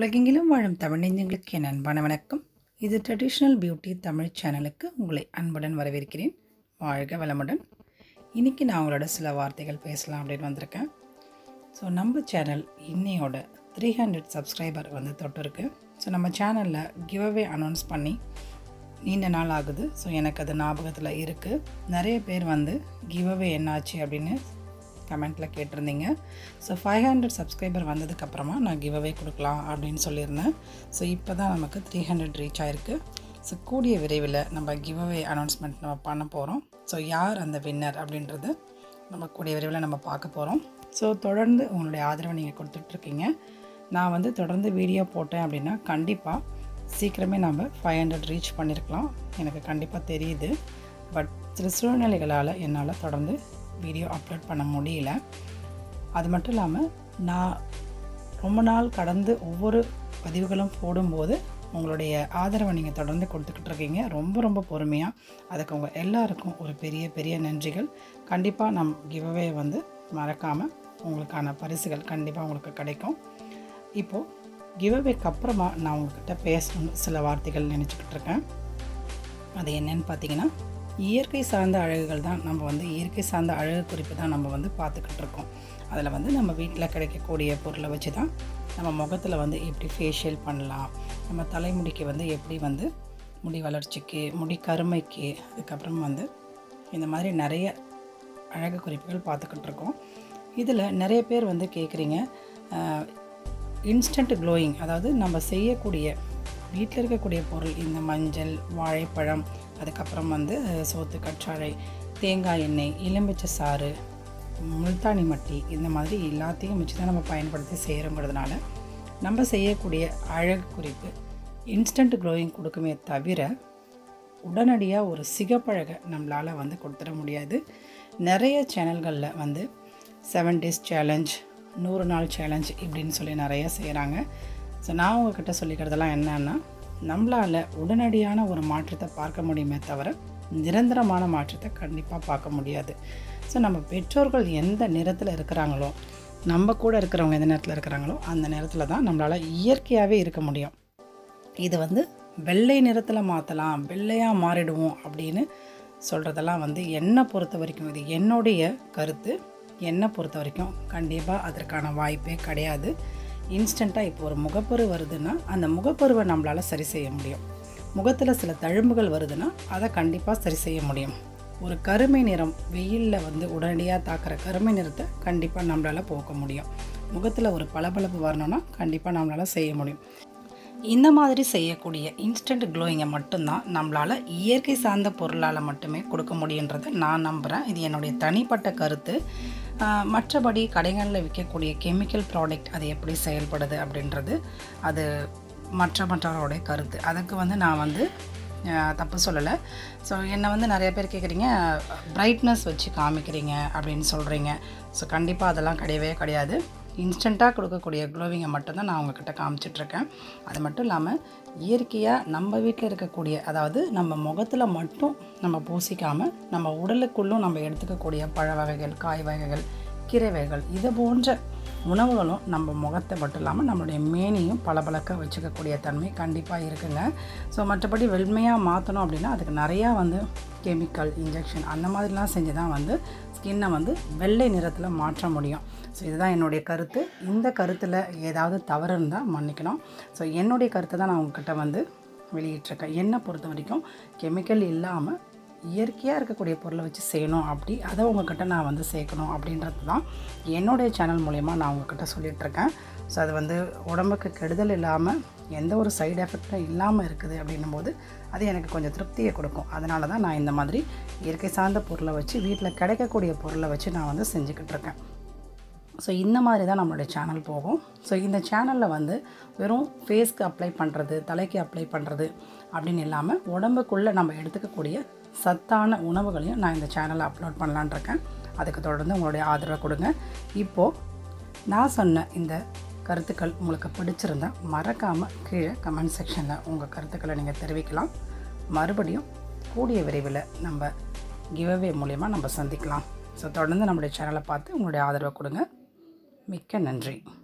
உலகெங்கிலும் வாழும் தமிழ் நெஞ்சங்களுக்கு என் அன்பான வணக்கம் இது ட்ரெடிஷ்னல் பியூட்டி தமிழ் சேனலுக்கு உங்களை அன்புடன் வரவேற்கிறேன் வாழ்க வளமுடன் இன்றைக்கி நான் உங்களோட சில வார்த்தைகள் பேசலாம் அப்படின்னு வந்திருக்கேன் ஸோ நம்ம சேனல் இன்னையோட த்ரீ ஹண்ட்ரட் சப்ஸ்கிரைபர் வந்து தொட்டிருக்கு ஸோ நம்ம சேனலில் கிவ்அவே அனௌன்ஸ் பண்ணி நீண்ட நாள் ஆகுது ஸோ எனக்கு அது ஞாபகத்தில் இருக்குது நிறைய பேர் வந்து கிவ்அவே என்னாச்சு அப்படின்னு கமெண்ட்டில் கேட்டிருந்தீங்க ஸோ ஃபைவ் ஹண்ட்ரட் சப்ஸ்கிரைபர் வந்ததுக்கப்புறமா நான் கிவ்அவே கொடுக்கலாம் அப்படின்னு சொல்லியிருந்தேன் ஸோ இப்போ தான் நமக்கு த்ரீ ஹண்ட்ரட் ரீச் ஆயிருக்கு ஸோ கூடிய விரைவில் நம்ம கிவ்அவே அனௌன்ஸ்மெண்ட் நம்ம பண்ண போகிறோம் ஸோ யார் அந்த வின்னர் அப்படின்றது நம்ம கூடிய விரைவில் நம்ம பார்க்க போகிறோம் ஸோ தொடர்ந்து உங்களுடைய ஆதரவை நீங்கள் கொடுத்துட்ருக்கீங்க நான் வந்து தொடர்ந்து வீடியோ போட்டேன் அப்படின்னா கண்டிப்பாக சீக்கிரமே நம்ம ஃபைவ் ஹண்ட்ரட் ரீச் பண்ணியிருக்கலாம் எனக்கு கண்டிப்பாக தெரியுது பட் சில சூழ்நிலைகளால் என்னால் தொடர்ந்து வீடியோ அப்லோட் பண்ண முடியல அது மட்டும் இல்லாமல் நான் ரொம்ப நாள் கடந்து ஒவ்வொரு பதிவுகளும் போடும்போது உங்களுடைய ஆதரவை நீங்கள் தொடர்ந்து கொடுத்துக்கிட்டு இருக்கீங்க ரொம்ப ரொம்ப பொறுமையாக அதுக்கு உங்கள் எல்லாருக்கும் ஒரு பெரிய பெரிய நன்றிகள் கண்டிப்பாக நம் கிவ்அவே வந்து மறக்காமல் உங்களுக்கான பரிசுகள் கண்டிப்பாக உங்களுக்கு கிடைக்கும் இப்போது கிவ்அவேக்கு அப்புறமா நான் உங்ககிட்ட பேசணும்னு சில வார்த்தைகள் நினச்சிக்கிட்டு இருக்கேன் அது என்னன்னு பார்த்தீங்கன்னா இயற்கை சார்ந்த அழகுகள் தான் நம்ம வந்து இயற்கை சார்ந்த அழகு குறிப்பு தான் நம்ம வந்து பார்த்துக்கிட்டு இருக்கோம் அதில் வந்து நம்ம வீட்டில் கிடைக்கக்கூடிய பொருளை வச்சு தான் நம்ம முகத்தில் வந்து எப்படி ஃபேஷியல் பண்ணலாம் நம்ம தலைமுடிக்கு வந்து எப்படி வந்து முடி வளர்ச்சிக்கு முடி கருமைக்கு அதுக்கப்புறம் வந்து இந்த மாதிரி நிறைய அழகு குறிப்புகள் பார்த்துக்கிட்டு இருக்கோம் இதில் நிறைய பேர் வந்து கேட்குறீங்க இன்ஸ்டன்ட் க்ளோயிங் அதாவது நம்ம செய்யக்கூடிய வீட்டில் இருக்கக்கூடிய பொருள் இந்த மஞ்சள் வாழைப்பழம் அதுக்கப்புறம் வந்து சோத்து கற்றாழை தேங்காய் எண்ணெய் எலும்பிச்சை சாறு முல்தானி மட்டி இந்த மாதிரி எல்லாத்தையும் வச்சு தான் நம்ம பயன்படுத்தி செய்கிறோங்கிறதுனால நம்ம செய்யக்கூடிய அழகு குறிப்பு இன்ஸ்டன்ட் க்ளோயிங் கொடுக்குமே தவிர உடனடியாக ஒரு சிகப்பழகை நம்மளால் வந்து கொடுத்துட முடியாது நிறைய சேனல்களில் வந்து செவன் டேஸ் சேலஞ்ச் நூறு நாள் சேலஞ்ச் இப்படின்னு சொல்லி நிறைய செய்கிறாங்க ஸோ நான் உங்ககிட்ட சொல்லிக்கிறதெல்லாம் என்னன்னா நம்மளால் உடனடியான ஒரு மாற்றத்தை பார்க்க முடியுமே தவிர நிரந்தரமான மாற்றத்தை கண்டிப்பாக பார்க்க முடியாது ஸோ நம்ம பெற்றோர்கள் எந்த நிறத்தில் இருக்கிறாங்களோ நம்ம கூட இருக்கிறவங்க எந்த நேரத்தில் இருக்கிறாங்களோ அந்த நேரத்தில் தான் நம்மளால் இயற்கையாகவே இருக்க முடியும் இது வந்து வெள்ளை நிறத்தில் மாற்றலாம் வெள்ளையாக மாறிடுவோம் அப்படின்னு சொல்கிறதெல்லாம் வந்து என்னை பொறுத்த வரைக்கும் இது என்னுடைய கருத்து என்னை பொறுத்த வரைக்கும் கண்டிப்பாக அதற்கான வாய்ப்பே கிடையாது இன்ஸ்டண்ட்டாக இப்போ ஒரு முகப்பரு வருதுன்னா அந்த முகப்பருவை நம்மளால் சரி செய்ய முடியும் முகத்தில் சில தழும்புகள் வருதுன்னா அதை கண்டிப்பாக சரி செய்ய முடியும் ஒரு கருமை நிறம் வெயிலில் வந்து உடனடியாக தாக்குற கருமை நிறத்தை கண்டிப்பாக நம்மளால் போக்க முடியும் முகத்தில் ஒரு பளபளப்பு வரணும்னா கண்டிப்பாக நம்மளால் செய்ய முடியும் இந்த மாதிரி செய்யக்கூடிய இன்ஸ்டன்ட் க்ளோயிங்கை மட்டும்தான் நம்மளால் இயற்கை சார்ந்த பொருளால் மட்டுமே கொடுக்க முடியுன்றதை நான் நம்புகிறேன் இது என்னுடைய தனிப்பட்ட கருத்து மற்றபடி கடைகளில் விற்கக்கூடிய கெமிக்கல் ப்ராடக்ட் அது எப்படி செயல்படுது அப்படின்றது அது மற்ற மற்றவர்களுடைய கருத்து அதுக்கு வந்து நான் வந்து தப்பு சொல்லலை ஸோ என்னை வந்து நிறைய பேர் கேட்குறீங்க பிரைட்னஸ் வச்சு காமிக்கிறீங்க அப்படின்னு சொல்கிறீங்க ஸோ கண்டிப்பாக அதெல்லாம் கிடையவே கிடையாது இன்ஸ்டண்ட்டாக கொடுக்கக்கூடிய க்ளோவிங்கை மட்டும்தான் நான் உங்ககிட்ட காமிச்சிட்ருக்கேன் அது மட்டும் இல்லாமல் இயற்கையாக நம்ம வீட்டில் இருக்கக்கூடிய அதாவது நம்ம முகத்தில் மட்டும் நம்ம பூசிக்காமல் நம்ம உடலுக்குள்ளும் நம்ம எடுத்துக்கக்கூடிய பழ வகைகள் காய் வகைகள் கீரை வகைகள் இது போன்ற உணவுகளும் நம்ம முகத்தை மட்டும் இல்லாமல் நம்மளுடைய மேனியும் பளபளக்க வச்சுக்கக்கூடிய தன்மை கண்டிப்பாக இருக்குங்க ஸோ மற்றபடி வெண்மையாக மாற்றணும் அப்படின்னா அதுக்கு நிறையா வந்து கெமிக்கல் இன்ஜெக்ஷன் அந்த மாதிரிலாம் செஞ்சு தான் வந்து ஸ்கின்னை வந்து வெள்ளை நிறத்தில் மாற்ற முடியும் ஸோ இதுதான் என்னுடைய கருத்து இந்த கருத்தில் ஏதாவது தவறு இருந்தால் மன்னிக்கணும் ஸோ என்னுடைய கருத்தை தான் நான் உங்ககிட்ட வந்து வெளியிட்டிருக்கேன் என்னை பொறுத்த வரைக்கும் கெமிக்கல் இல்லாமல் இயற்கையாக இருக்கக்கூடிய பொருளை வச்சு செய்யணும் அப்படி அதை உங்ககிட்ட நான் வந்து சேர்க்கணும் அப்படின்றது தான் என்னுடைய சேனல் மூலயமா நான் உங்ககிட்ட சொல்லிகிட்ருக்கேன் ஸோ அது வந்து உடம்புக்கு கெடுதல் இல்லாமல் எந்த ஒரு சைடு எஃபெக்டும் இல்லாமல் இருக்குது அப்படின்னும் போது அது எனக்கு கொஞ்சம் திருப்தியை கொடுக்கும் அதனால தான் நான் இந்த மாதிரி இயற்கை சார்ந்த பொருளை வச்சு வீட்டில் கிடைக்கக்கூடிய பொருளை வச்சு நான் வந்து செஞ்சுக்கிட்டு இருக்கேன் ஸோ இந்த மாதிரி தான் நம்மளுடைய சேனல் போகும் ஸோ இந்த சேனலில் வந்து வெறும் ஃபேஸ்க்கு அப்ளை பண்ணுறது தலைக்கு அப்ளை பண்ணுறது அப்படின்னு இல்லாமல் உடம்புக்குள்ளே நம்ம எடுத்துக்கக்கூடிய சத்தான உணவுகளையும் நான் இந்த சேனலில் அப்லோட் பண்ணலான் இருக்கேன் அதுக்கு தொடர்ந்து உங்களுடைய ஆதரவை கொடுங்க இப்போது நான் சொன்ன இந்த கருத்துக்கள் உங்களுக்கு பிடிச்சிருந்தா மறக்காமல் கீழே கமெண்ட் செக்ஷனில் உங்கள் கருத்துக்களை நீங்கள் தெரிவிக்கலாம் மறுபடியும் கூடிய விரைவில் நம்ம கிவ்அவே மூலயமா நம்ம சந்திக்கலாம் ஸோ தொடர்ந்து நம்மளுடைய சேனலை பார்த்து உங்களுடைய ஆதரவை கொடுங்க மிக்க நன்றி